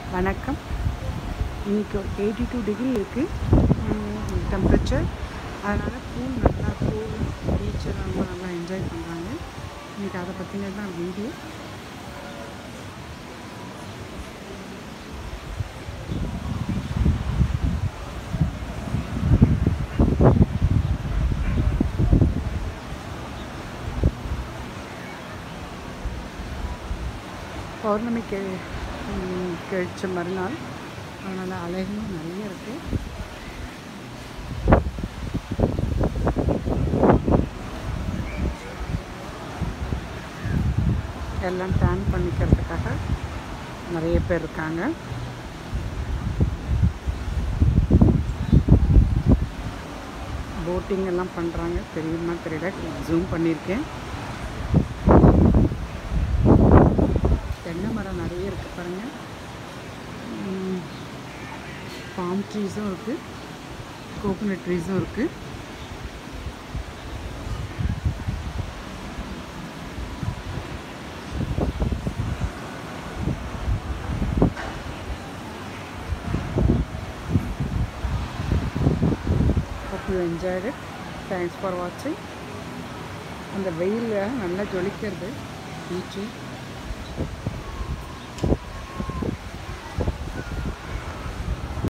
வணக்கம் இன்னைக்கு eighty two degree இருக்குது டெம்பரேச்சர் அதனால் பூல் நல்லா பூல் பீச் ரொம்ப நல்லா என்ஜாய் பண்ணுறாங்க இன்றைக்கி அதை பற்றின தான் வீடியோ பௌர்ணமி கெ ம், கழிச்ச மறுநாள் அதனால் அலைகளும் நிறைய இருக்குது எல்லாம் டேன் பண்ணிக்கிறதுக்காக நிறைய பேர் இருக்காங்க போட்டிங் எல்லாம் பண்ணுறாங்க தெரியுமா தெரியல ஜூம் பண்ணியிருக்கேன் தென்னை மரம் நிறைய இருக்குது பாருங்கள் பாம் ட்ரீஸும் இருக்குது கோகோனட் ட்ரீஸும் இருக்குது hope you enjoyed it thanks for watching அந்த வெயிலில் நல்லா ஜொலிக்கிறது பீச்சு